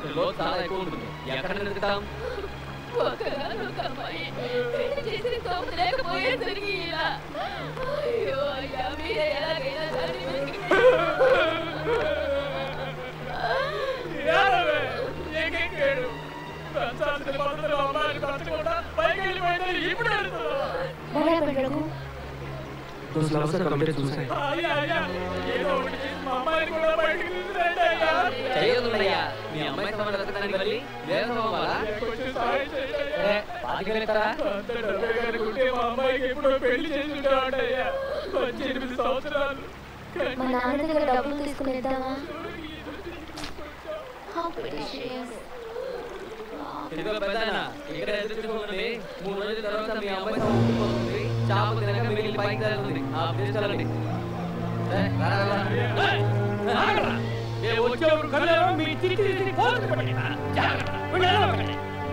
లో చాలా ఎక్కువ ఉంటుంది ఎక్కడ వెతుకుతాం ఒకగానొక అమ్మాయి పెళ్లి చేసి సోపు లేకపోయేసరికి ఇలా అయ్యో అయ్యా మీరే ఎలాగైనా దాన్ని వెతికి ఏడవే, ఎక్కెక్కాడు. పెంచాల్సిన పద్ధతిలో అమ్మాయిని పెంచకుండా పైకి వెళ్ళిపోయిందని ఇప్పుడు వెళ్తున్నావా? Those lovers are committed suicide. అయ్యా, అయ్యా, ఏదో ఒకటి చేసి మా అమ్మాయిని కూడా బయటికి తీసుకురండి అయ్యా. చేయదున్నయ్యా మీ అమ్మాయి సంబంధం వెతకడానికి వెళ్ళి వేరే అవ్వాలా కొంచెం సహాయం చేయండి అయ్యా. అంత డబ్బే కనుకుంటే మా అమ్మాయికి ఎప్పుడో పెళ్లి చేసి ఉండేవాడు అయ్యా. పద్దెనిమిది సంవత్సరాలు మా నాన్న దగ్గర డబ్బులు తీసుకుని ఇద్దామా How precious. ఇదిగో పెద్దనా ఇక్కడ ఎదురు చూడండి మూడు రోజుల తర్వాత మీ అమ్మాయి సంబంధించి చాప తినక మిగిలి పైకి తగ్గుతుంది ఆ తీసుకెళ్ళండి వచ్చేవాడు కళ్ళలో మీ తిరిగి తిరిగి పోతుంది పట్టినా. జాగ్రత్త. వెళ్ళి వెళ్ళకండి.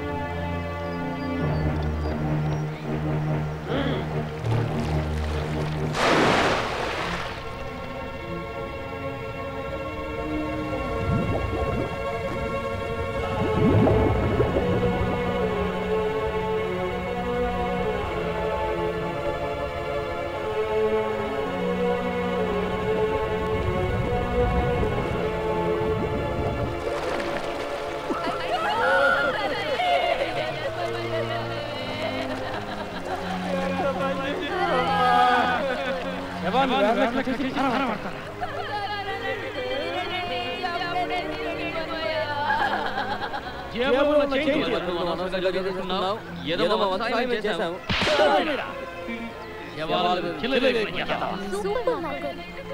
జేబులో చేయి నువ్వు అనవసరంగా చేస్తున్నావు. ఏదో మా వంతు సాయం చేశాము ఎవరు చిల్లర చేస్తావా? Super Marco.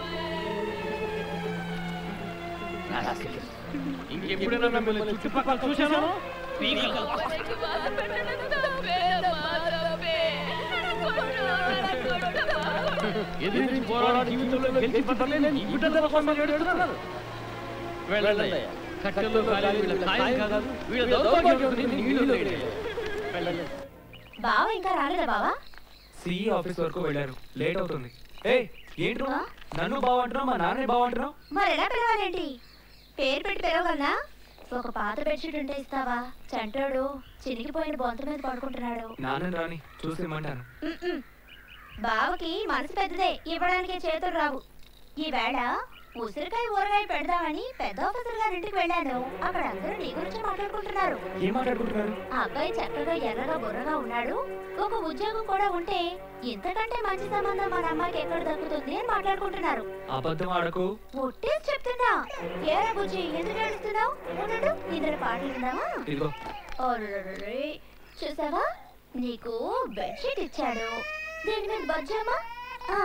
ఇంకెప్పుడైనా మిమ్మల్ని చుట్టుపక్కల చూశాను ఎవరికి బాధ పెట్టడం తప్పేనమ్మా, తప్పే. కొట్టు, కొట్టు. ఎదిరించి పోరాడి జీవితంలో గెలిచి పట్టలేని ఈ బిడ్డ కోసం ఏడుస్తున్నారు వెళ్ళండి కట్టెల్లో కాలి వీళ్ళ ఖాయం కాదు వీళ్ళ దౌర్భాగ్యం నీళ్ళు వెళ్ళండి బావ ఇంకా రాలేదా బావా సిఈ ఆఫీస్ వరకు వెళ్ళారు లేట్ అవుతుంది ఏ ఏంటి నువ్వు? నన్ను బాగుంటున్నావు మా నాన్నే బాగుంటున్నావు మరి ఎలా పిలవాలేంటి పేరు పెట్టి పిలవగలనా ఒక పాత బెడ్షీట్ ఉంటే ఇస్తావా చంటోడు చినిగిపోయిన బొంత మీద పడుకుంటున్నాడు నాన్న రాని చూసి ఇమ్మంటాను మ్మ్. బావకి మనసు పెద్దదే ఇవ్వడానికి చేతులు రావు ఈవేళ ఉసిరికాయ ఊరగాయ పెడదామని పెద్ద ఆఫీసర్ గారి ఇంటికి వెళ్ళాను అక్కడ అందరూ నీ గురించి మాట్లాడుకుంటున్నారు ఏం మాట్లాడుకుంటున్నారు ఆ అబ్బాయి చక్కగా ఎర్రగా బుర్రగా ఉన్నాడు ఒక ఉద్యోగం కూడా ఉంటే ఇంతకంటే మంచి సంబంధం మన అమ్మాయికి ఎక్కడ దక్కుతుంది అని మాట్లాడుకుంటున్నారు అబద్ధం ఆడకు ఒట్టేసి చెప్తున్నా ఏరా బుజ్జి ఎందుకు ఏడుస్తున్నావు ఉండు ఇద్దరు పాటలు విందామా ఇదిగో అర్రర్రర్రే. చూసావా నీకు బెడ్షీట్ ఇచ్చాడు దీని మీద బజ్జమ్మా ఆ.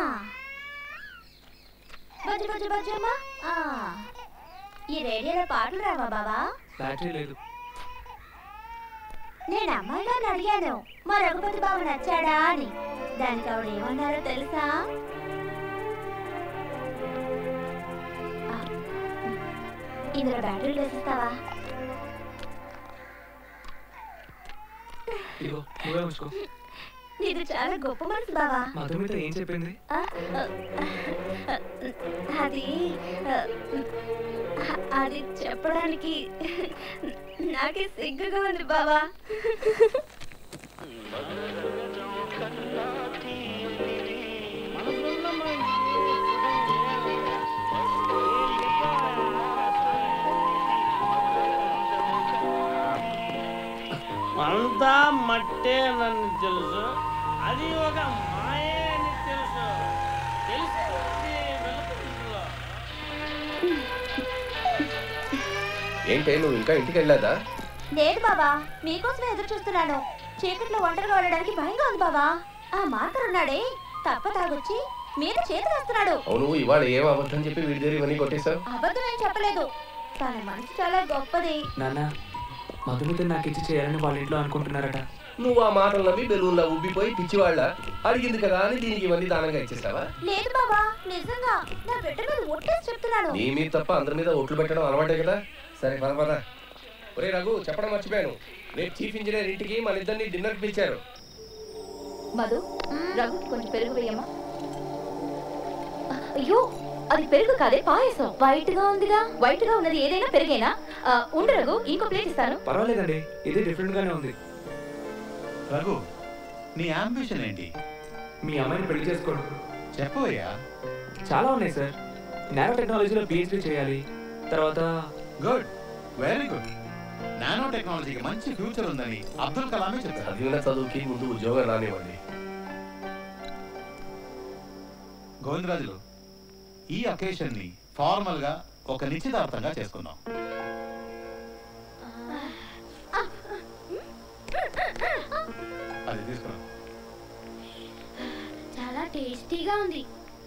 బజ్జ బజ్జ బజ్జమ్మా ఆ. ఈ రేడియోలో పాటలు రావా బావా బ్యాటరీ లేదు నేను అమ్మాయి గారిని అడిగాను మా రఘుపతి బాబు నచ్చాడా అని దానికి ఆవిడ ఏమన్నారో తెలుసా ఆ, ఇందులో బ్యాటరీలు వేసిస్తావా ఇదిగో నువ్వే ఉంచుకో ఇది చాలా గొప్ప మనసు బావా మధుమిత ఏం చెప్పింది ఆ, ఆ, అది ఆ, అది చెప్పడానికి నాకే సిగ్గుగా ఉంది బావా అంతా మట్టే నన్ను తెలుసు అది ఒక మాయే అని తెలుసు తెలిసి వెళ్తుందో ఏంటే నువ్వు ఇంకా ఇంటికి వెళ్ళాదా లేదు బావా మీకోసమే ఎదురు చూస్తున్నాను చీకట్లో ఒంటరిగా వెళ్ళడానికి భయంగా ఉంది బావా ఆ మార్కర్ ఉన్నాడే తప్ప తాగొచ్చి మీద చేతి వేస్తున్నాడు అవును ఇవాళ ఏం అబద్ధం చెప్పి వీడి దగ్గర ఇవన్నీ కొట్టేశావు అబద్ధం ఏం చెప్పలేదు తన మనసు చాలా గొప్పది నాన్న మధుమిత నాకు ఇచ్చి చేయాలని వాళ్ళ ఇంట్లో అనుకుంటున్నారట నువ్వు ఆ మాటలు నవ్వి బెలూన్లా ఉబ్బిపోయి పిచ్చివాళ్ళ అడిగింది కదా అని దీనికి ఇవన్నీ దానంగా ఇచ్చేసావా లేదు బావా నిజంగా నా బిడ్డ మీద ఒట్టేసి చెప్తున్నాను నీ మీద తప్ప అందరి మీద ఒట్లు పెట్టడం అలవాటే కదా సరే పద పద ఒరే రఘు చెప్పడం మర్చిపోయాను రేపు చీఫ్ ఇంజనీర్ ఇంటికి మన ఇద్దరిని డిన్నర్ పిలిచారు మధు రఘు కొంచెం పెరుగు వేయమ్మా అయ్యో అది పెరుగు కాదే పాయసం వైట్ గా ఉందిగా వైట్ గా ఉన్నది ఏదైనా పెరిగేనా ఆ, ఉండు రఘు ఇంకో ప్లేట్ ఇస్తాను పర్వాలేదండి ఇది డిఫరెంట్ గానే ఉంది రఘు నీ అంబిషన్ ఏంటి మీ అమ్మాయిని పెళ్లి చేసుకోండి చెప్పవయ్యా చాలా ఉన్నాయి సార్ నానో టెక్నాలజీలో పిహెచ్డీ చేయాలి తర్వాత గుడ్ వెరీ గుడ్ నానో టెక్నాలజీకి మంచి ఫ్యూచర్ ఉందని అబ్దుల్ కలామే చెప్పారు చదివిన చదువుకి ముందు ఉద్యోగం రానివ్వండి గోవిందరాజులు ఈ అకేషన్ ని ఫార్మల్ గా ఒక నిశ్చితార్థంగా చేసుకుందాం అది తీసుకున్నాం చాలా టేస్టీగా ఉంది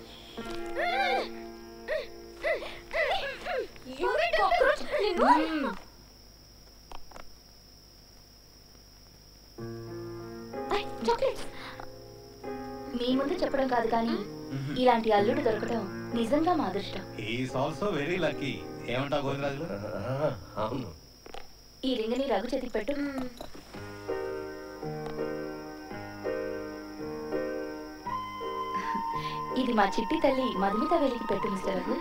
చాక్లెట్స్ మీ ముందు చెప్పడం కాదు కానీ ఇలాంటి అల్లుడు దొరకడం నిజంగా మా అదృష్టం ఈస్ ఆల్సో వెరీ లక్కీ ఏమంటావు గోవిందరాజులు ఆ, అవును ఈ రింగని రఘు చేతికి పెట్టు ఇది మా చిట్టి తల్లి మధుమిత వేలికి పెట్టు మిస్టర్ రఘు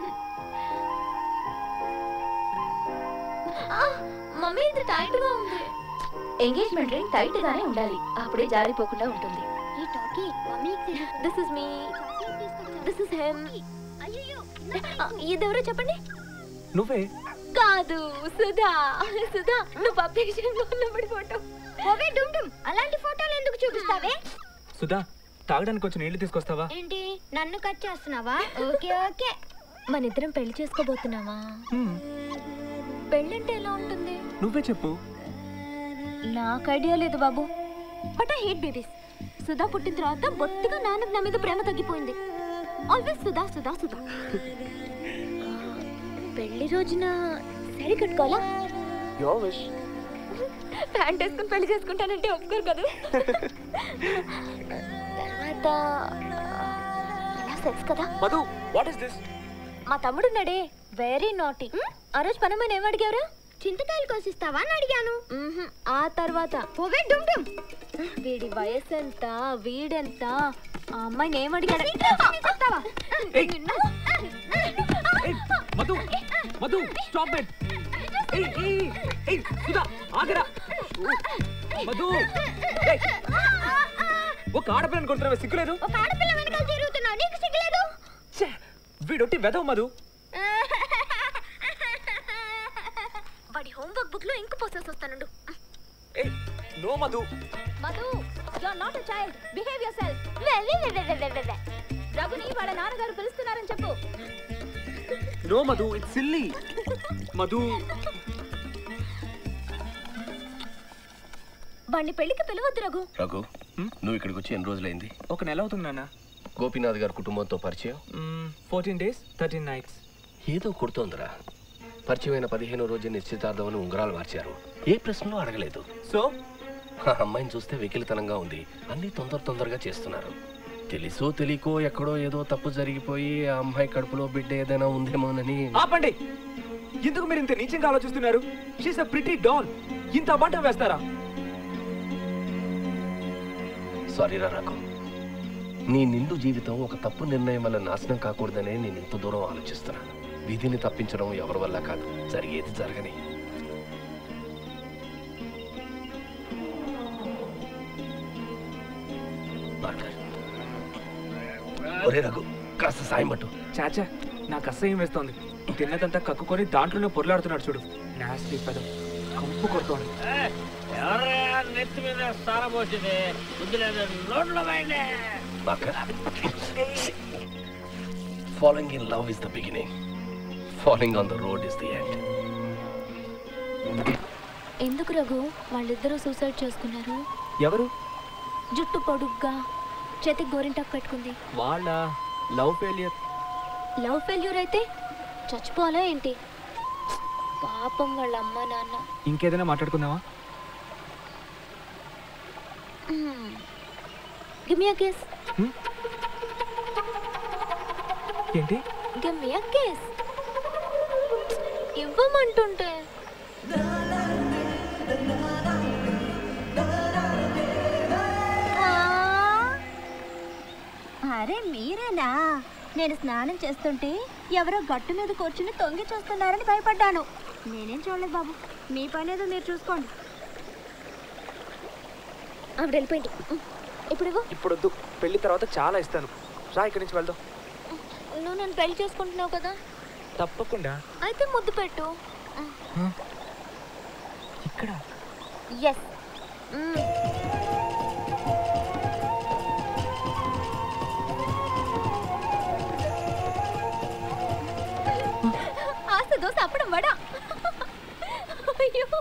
మమ్మీ ఇది టైట్ గా ఉంది ఎంగేజ్మెంట్ రింగ్ టైట్ గానే ఉండాలి అప్పుడే జారిపోకుండా ఉంటుంది this is me this is him ఇదెవరో చెప్పండి నువ్వే కాదు సుధా సుధా నువ్వు పబ్లిక్ లో ఉన్నప్పుడు ఫోటో ఓవే డుమ్ డుమ్ అలాంటి ఫోటోలు ఎందుకు చూపిస్తావే సుధా తాగడానికి కొంచెం నీళ్లు తీసుకొస్తావా ఏంటి నన్ను కట్ చేస్తున్నావా ఓకే ఓకే మన ఇద్దరం పెళ్లి చేసుకోబోతున్నావా హ్మ్, పెళ్ళంటే ఎలా ఉంటుంది నువ్వే చెప్పు నాకు ఐడియా లేదు బాబు but I hate babies Sudha పుట్టిన తర్వాత బొత్తిగా నాన్నకు నా మీద ప్రేమ తగ్గిపోయింది ఆల్వేస్ సుధా సుధా సుధా పెళ్లి రోజున సరి కట్టుకోవాలా యోర్ విష్ ప్యాంట్ వేసుకుని పెళ్లి చేసుకుంటానంటే ఒప్పుకోరు కదా తర్వాత ఇలా సెక్స్ కదా మధు వాట్ ఇస్ దిస్ మా తమ్ముడు ఉన్నాడే వెరీ నాటీ ఆ రోజు పనమని ఏం అడిగారు చింతకాయలు కోసిస్తావా అని అడిగాను ఆ తర్వాత పోవే డుమ్ డుమ్ వీడి వయసు ఎంత వీడెంత ఆ అమ్మాయిని ఏం అడిగాడు చెప్తావా ఏయ్. మధు మధు స్టాప్ ఇట్ ఏయ్ ఏయ్ ఏయ్ సుధా ఆగరా మధు ఏయ్, ఒక ఆడపిల్లని కొడుతున్నావే సిగ్గులేదు ఒక ఆడపిల్ల వెనకాల తిరుగుతున్నావు నీకు సిగ్గులేదు ఛే, వీడొట్టి వెదవ మధు వాడి హోంవర్క్ బుక్ లో ఇంకు పోసేసి వస్తానుండు ఏయ్ no Madhu Madhu you are not a child behave yourself రఘుని వాళ్ళ నాన్నగారు పిలుస్తున్నారని చెప్పు no Madhu it's silly Madhu వాడిని పెళ్లికి పిలవద్దు రఘు రఘు నువ్వు ఇక్కడికి వచ్చి ఎన్ని రోజులైంది ఒక నెల అవుతుంది నాన్న గోపీనాథ్ గారి కుటుంబంతో పరిచయం ఫోర్టీన్ డేస్ థర్టీన్ నైట్స్ ఏదో కొడుతోందిరా పరిచయమైన పదిహేను రోజు నిశ్చితార్థం అని ఉంగరాలు మార్చారు ఏ ప్రశ్నలు అడగలేదు సో ఆ అమ్మాయిని చూస్తే వెకిలితనంగా ఉంది అన్ని తొందర తొందరగా చేస్తున్నారు తెలుసో తెలియకో ఎక్కడో ఏదో తప్పు జరిగిపోయి ఆ అమ్మాయి కడుపులో బిడ్డ ఏదైనా ఉందేమోనని ఆపండి ఎందుకు మీరు ఇంత నీచంగా ఆలోచిస్తున్నారు షీస్ అ ప్రిటీ డాల్ ఇంత అబాటం వేస్తారా సారీ రా రఘు నీ నిండు జీవితం ఒక తప్పు నిర్ణయం వల్ల నాశనం కాకూడదనే నేను ఇంత దూరం ఆలోచిస్తున్నాను విధిని తప్పించడం ఎవరి వల్ల కాదు జరిగేది జరగని మాట్లాడు. ఒరే రఘు కాస్త సాయం పట్టు చాచా నాకు అసహ్యం వేస్తోంది తిన్నదంతా కక్కుకొని దాంట్లోనే పొరలాడుతున్నాడు చూడు నాస్టీ పెదం కంపు కొడుతోంది ఎవరయ్యా నెత్తి మీద సారా పోసింది బుద్ధి లేదు నోట్లో పోయింది following in love is the beginning following on the road is the end ఎందుకు రఘు వాళ్ళిద్దరూ సూసైడ్ చేసుకున్నారు ఎవరు జుట్టు పొడుగ్గా చేతికి గోరింటాకు పెట్టుకుంది వాళ్ళ లవ్ ఫెయిలియర్ లవ్ ఫెయిల్యూర్ అయితే చచ్చిపోవాలా ఏంటి పాపం వాళ్ళ అమ్మ నాన్న ఇంకేదైనా మాట్లాడుకుందామా గివ్ మీ అ కిస్ ఏంటి గివ్ మీ అ కిస్ ఇవ్వమంటుంటే అరే మీరేనా నేను స్నానం చేస్తుంటే ఎవరో గట్టు మీద కూర్చుని తొంగి చూస్తున్నారని భయపడ్డాను నేనేం చూడలేదు బాబు మీ పని ఏదో మీరు చూసుకోండి ఆవిడ వెళ్ళిపోయింది ఉమ్, ఇప్పుడు ఇవ్వు. ఇప్పుడు వద్దు పెళ్లి తర్వాత చాలా ఇస్తాను రా ఇక్కడి నుంచి వెళ్దాం నువ్వు నన్ను పెళ్లి చేసుకుంటున్నావు కదా తప్పకుండా అయితే ముద్దు పెట్టు ఇక్కడ ఎస్ ఆస్త దోశ అప్పడం వడ